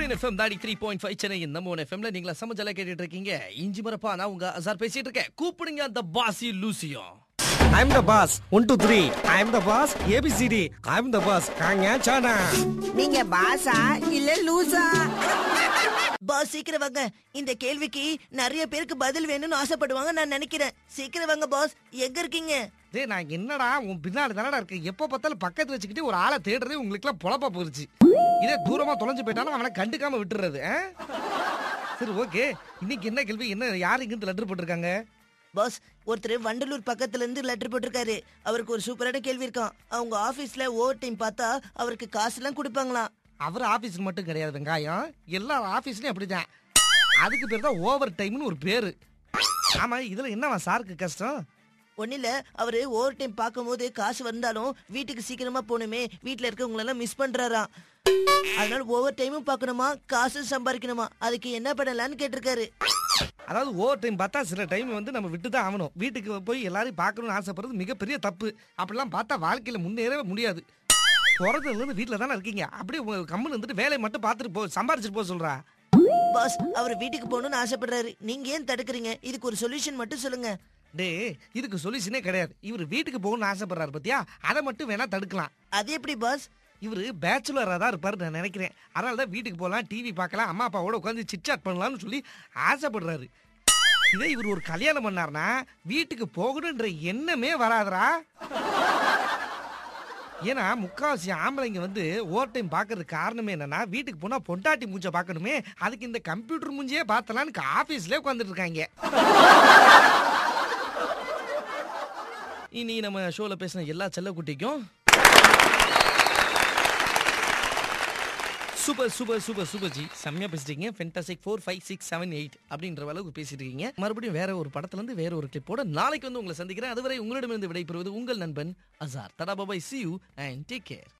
சூரியன் எஃப்எம் தாடி three point five Chennai நம்ம ஒன் எஃப்எம்ல நீங்களா சமஜலா கேட்டுட்டு இருக்கீங்க இஞ்சி மரப்பா நான் உங்க அசார் பேசிட்டு இருக்கேன் கூப்பிடுங்க அந்த பாசி லூசியும் I'm the boss. One, two, three. I'm the boss. ABCD. I'm the boss. காங்க சானா நீங்க பாசா இல்ல லூசா பாஸ் சீக்கிரம் வாங்க இந்த கேள்விக்கு நிறைய பேருக்கு பதில் வேணும்னு ஆசைப்படுவாங்க நான் நினைக்கிறேன் சீக்கிரம் வாங்க பாஸ் எங்க இருக்கீங்க டேய் நான் என்னடா உன் பின்னாடி தானடா இருக்கு எப்போ பார்த்தாலும் பக்கத்துல வச்சுக்கிட்டு ஒரு ஆளை தேடுறதே உங்களுக்குலாம் பொழப்பா போயிருச்சு இதே தூரமா தொலைஞ்சு போயிட்டாலும் அவனை கண்டுக்காம விட்டுறது ஆ? சரி ஓகே இன்னைக்கு என்ன கேள்வி என்ன யார் இங்கிருந்து லெட்டர் போட்டிருக்காங்க பாஸ் ஒருத்தர் வண்டலூர் பக்கத்துல இருந்து லெட்டர் போட்டிருக்காரு அவருக்கு ஒரு சூப்பரான கேள்வி இருக்கான் அவங்க ஆபீஸ்ல ஓவர் டைம் பார்த்தா அவருக்கு காசு எல்லாம் கொடுப்பாங்களாம் அவர் ஆபீஸ் மட்டும் கிடையாது வெங்காயம் எல்லா ஆபீஸ்லயும் அப்படிதான் அதுக்கு பேர் தான் ஓவர் டைம்னு ஒரு பேரு ஆமா இதுல என்னவா சாருக்கு கஷ்டம் ஒன்னும் இல்ல அவரு ஓவர் டைம் பார்க்கும்போது காசு வந்தாலும் வீட்டுக்கு சீக்கிரமா போகணுமே வீட்டுல இருக்கவங்க எல்லாம் மிஸ் பண்றாராம் அதனால ஓவர் டைமும் பார்க்கணுமா காசு சம்பாதிக்கணுமா அதுக்கு என்ன பண்ணலாம்னு கேட்டிருக்காரு அதாவது ஓவர் டைம் பார்த்தா சில டைம் வந்து நம்ம விட்டு தான் ஆகணும் வீட்டுக்கு போய் எல்லாரையும் பார்க்கணும்னு ஆசைப்படுறது மிகப்பெரிய தப்பு அப்படிலாம் பார்த்தா வாழ்க்கையில முன்னேறவே முடியாது பிறந்ததுலேருந்து வீட்டில் தானே இருக்கீங்க அப்படியே உங்க கம்முன்னு இருந்துட்டு வேலையை மட்டும் பார்த்துட்டு போ சம்பாரிச்சிட்டு போக சொல்றா பாஸ் அவர் வீட்டுக்கு போகணும்னு ஆசைப்படுறாரு நீங்க ஏன் தடுக்கிறீங்க இதுக்கு ஒரு சொல்யூஷன் மட்டும் சொல்லுங்க டே இதுக்கு சொல்யூஷனே கிடையாது இவர் வீட்டுக்கு போகணும்னு ஆசைப்படுறாரு பத்தியா அதை மட்டும் வேணா தடுக்கலாம் அது எப்படி பாஸ் இவர் பேச்சுலராக தான் இருப்பாரு நான் நினைக்கிறேன் அதனால தான் வீட்டுக்கு போகலாம் டிவி பார்க்கலாம் அம்மா அப்பாவோட உட்காந்து சிட்சாட் பண்ணலாம்னு சொல்லி ஆசைப்படுறாரு இதே இவர் ஒரு கல்யாணம் பண்ணார்னா வீட்டுக்கு போகணுன்ற எண்ணமே வராதுடா ஏன்னா முக்காவாசி ஆம்பளைங்க வந்து ஓவர் டைம் பார்க்கறதுக்கு காரணமே என்னன்னா வீட்டுக்கு போனா பொண்டாட்டி மூஞ்ச பார்க்கணுமே அதுக்கு இந்த கம்ப்யூட்டர் மூஞ்சியே பார்த்தலான்னு ஆஃபீஸ்லேயே உட்காந்துட்டு இருக்காங்க இனி நம்ம ஷோல பேசின எல்லா செல்லக்குட்டிக்கும் super super super super ji செம்மையா பேசிட்டீங்க fantastic four five six seven eight அப்படின்ற அளவுக்கு பேசிட்டு இருக்கீங்க மறுபடியும் வேற ஒரு படத்துல இருந்து வேற ஒரு கிளிப்போட நாளைக்கு வந்து உங்களை சந்திக்கிறேன் அதுவரை உங்களிடமிருந்து விடைபெறுவது உங்கள் நண்பன் அசார் தடா bye bye see you and take care